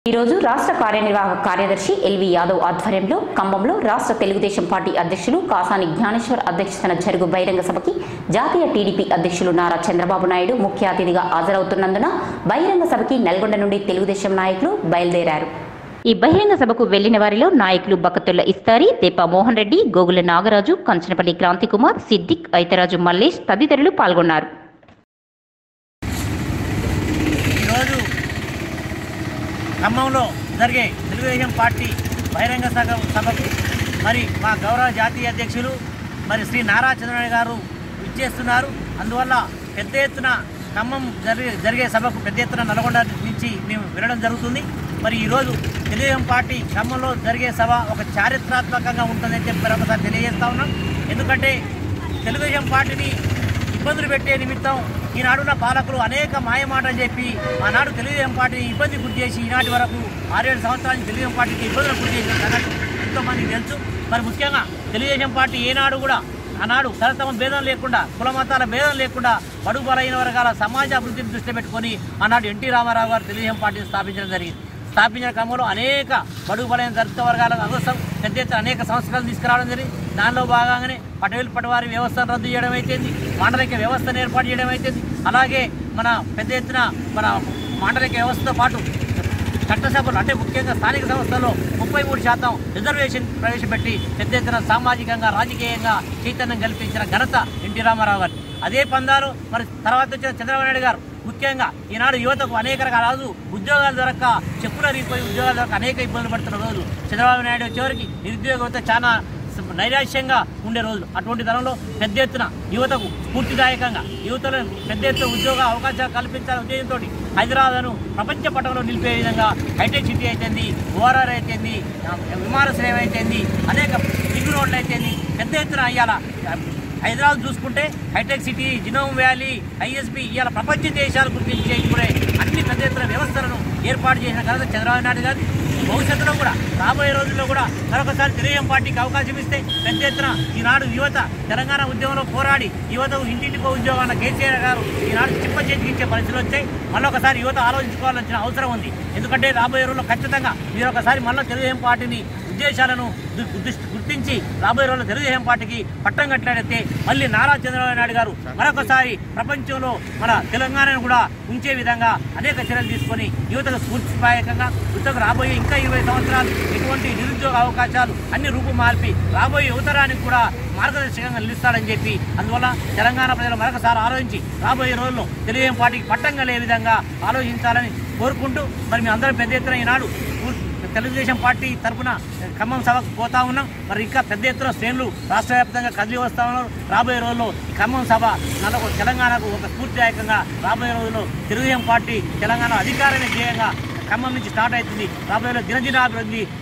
ఈరోజు రాష్ట్ర కార్యనిర్వాహక కార్యదర్శి ఎల్వి యాదవ్ ఆధ్వర్యంలో ఖమ్మంలో రాష్ట్ర తెలుగుదేశం పార్టీ అధ్యక్షులు కాసాని జ్ఞానేశ్వర్ అధ్యక్షతన జరుగు బహిరంగ సభకి జాతీయ టీడీపీ అధ్యక్షులు నారా చంద్రబాబు నాయుడు ముఖ్య అతిథిగా హాజరవుతున్నందున బహిరంగ సభకి నల్గొండ నుండి తెలుగుదేశం నాయకులు బయలుదేరారు ఈ బహిరంగ సభకు వెళ్లిన వారిలో నాయకులు బకతుల్ల ఇస్తారి దేపా మోహన్ రెడ్డి గోగుల నాగరాజు కంచనపల్లి క్రాంతికుమార్ సిద్దిక్ ఐతరాజు మల్లేష్ తదితరులు పాల్గొన్నారు ఈరోజు ఖమ్మంలో జరిగే తెలుగుదేశం పార్టీ బహిరంగ సభ సభకు మరి మా గౌరవ జాతీయ అధ్యక్షులు మరి శ్రీ నారా చంద్రబాబు గారు ఇచ్చేస్తున్నారు అందువల్ల పెద్ద ఎత్తున ఖమ్మం జరిగే జరిగే సభకు పెద్ద ఎత్తున నల్గొండ నుంచి మేము వినడం జరుగుతుంది మరి ఈరోజు తెలుగుదేశం పార్టీ ఖమ్మంలో జరిగే సభ ఒక చారిత్రాత్మకంగా ఉంటుందని చెప్పి మరొకసారి తెలియజేస్తా ఉన్నాం ఎందుకంటే తెలుగుదేశం పార్టీని ఇబ్బందులు పెట్టే నిమిత్తం ఈనాడున్న పాలకులు అనేక మాయమాటలు చెప్పి ఆనాడు తెలుగుదేశం పార్టీని ఇబ్బంది గురి చేసి ఈనాటి వరకు ఆరేడు సంవత్సరాల నుంచి తెలుగుదేశం పార్టీకి ఇబ్బందులు గురి చేసిన సంగతి ఎంతోమందికి తెలుసు మరి ముఖ్యంగా తెలుగుదేశం పార్టీ ఏనాడు కూడా ఆనాడు తరతమ భేదం లేకుండా కుల మతాల భేదం లేకుండా బడుగు బలైన వర్గాల సమాజ అభివృద్ధిని దృష్టిలో పెట్టుకొని ఆనాడు ఎన్టీ రామారావు గారు తెలుగుదేశం పార్టీని స్థాపించడం జరిగింది స్థాపించిన క్రమంలో అనేక బడుగు బలైన దళిత వర్గాలకు అవసరం పెద్ద ఎత్తున అనేక సంస్కరణలు తీసుకురావడం జరిగింది దానిలో భాగంగానే పటేల్ పటవారి వ్యవస్థను రద్దు చేయడం అయితేంది మాండలిక వ్యవస్థను ఏర్పాటు చేయడం అయితేంది అలాగే మన పెద్ద ఎత్తున మన మాండలిక వ్యవస్థతో పాటు చట్టసభలు అంటే ముఖ్యంగా స్థానిక సంస్థల్లో ముప్పై మూడు శాతం రిజర్వేషన్ ప్రవేశపెట్టి పెద్ద ఎత్తున సామాజికంగా రాజకీయంగా చైతన్యం కల్పించిన ఘనత ఎన్టీ రామారావు గారు అదే పందాలు మరి తర్వాత వచ్చిన చంద్రబాబు నాయుడు గారు ముఖ్యంగా ఈనాడు యువతకు అనేక రకాల రాజు ఉద్యోగాలు దొరక్క చెప్పులు అరిగిపోయి ఉద్యోగాలు దొరక అనేక ఇబ్బందులు పడుతున్న రోజు చంద్రబాబు నాయుడు వచ్చేవరకు నిరుద్యోగ యువత చాలా నైరాశ్యంగా ఉండే రోజులు అటువంటి తరంలో పెద్ద ఎత్తున యువతకు స్ఫూర్తిదాయకంగా యువతలో పెద్ద ఎత్తున ఉద్యోగ అవకాశాలు కల్పించాలనే ఉద్దేశంతో హైదరాబాద్ను ప్రపంచ పటంలో నిలిపే విధంగా హైటెక్ సిటీ అయితేంది ఓఆర్ఆర్ అయితేంది విమానాశ్రయం అయితేంది అనేక రింగ్ రోడ్లు అయితేంది పెద్ద ఎత్తున అయ్యాల హైదరాబాద్ చూసుకుంటే hitech city genome valley ISB ఇవాళ ప్రపంచ దేశాలు గుర్తించే ఇప్పుడే అన్ని పెద్ద ఎత్తున వ్యవస్థలను ఏర్పాటు చేసిన ఘనత చంద్రబాబు నాయుడు గారు భవిష్యత్తులో కూడా రాబోయే రోజుల్లో కూడా మరొకసారి తెలుగుదేశం పార్టీకి అవకాశం ఇస్తే పెద్ద ఎత్తున ఈనాడు యువత తెలంగాణ ఉద్యమంలో పోరాడి యువతకు ఇంటింటికో ఉద్యోగం అన్న కేసీఆర్ గారు ఈనాడు చిప్ప చేతికిచ్చే పరిస్థితులు వచ్చాయి మళ్ళొకసారి యువత ఆలోచించుకోవాల్సిన అవసరం ఉంది ఎందుకంటే రాబోయే రోజుల్లో ఖచ్చితంగా మీరు ఒకసారి మళ్ళీ తెలుగుదేశం పార్టీని ఉద్దేశాలను గు- గుర్తిస్- గుర్తించి రాబోయే రోజుల్లో తెలుగుదేశం పార్టీకి పట్టం కట్టినట్లయితే మళ్ళీ నారా చంద్రబాబు నాయుడు గారు మరొకసారి ప్రపంచంలో మన తెలంగాణను కూడా ఉంచే విధంగా అనేక చర్యలు తీసుకొని యువతకు స్ఫూర్తిదాయకంగా యువతకు రాబోయే ఇంకా ఇరవై సంవత్సరాలు ఎటువంటి నిరుద్యోగ అవకాశాలు అన్ని రూపు మార్పి రాబోయే యువతరానికి కూడా మార్గదర్శకంగా నిలుస్తాడని చెప్పి అందువల్ల తెలంగాణ ప్రజలు మరొకసారి ఆలోచించి రాబోయే రోజుల్లో తెలుగుదేశం పార్టీకి పట్టం కలిగే విధంగా ఆలోచించాలని కోరుకుంటూ మరి మీ అందరం పెద్ద ఎత్తున ఈనాడు పూర్తి తెలుగుదేశం పార్టీ తరఫున ఖమ్మం సభకు పోతా ఉన్నాం మరి ఇంకా పెద్ద ఎత్తున శ్రేణులు రాష్ట్ర వ్యాప్తంగా కదిలి వస్తా ఉన్నారు రాబోయే రోజుల్లో ఈ ఖమ్మం సభ నలకు తెలంగాణకు ఒక స్ఫూర్తిదాయకంగా రాబోయే రోజుల్లో తెలుగుదేశం పార్టీ తెలంగాణ అధికారమే ధ్యేయంగా ఖమ్మం నుంచి స్టార్ట్ అవుతుంది రాబోయే రోజుల్లో దినదినాభివృద్ధి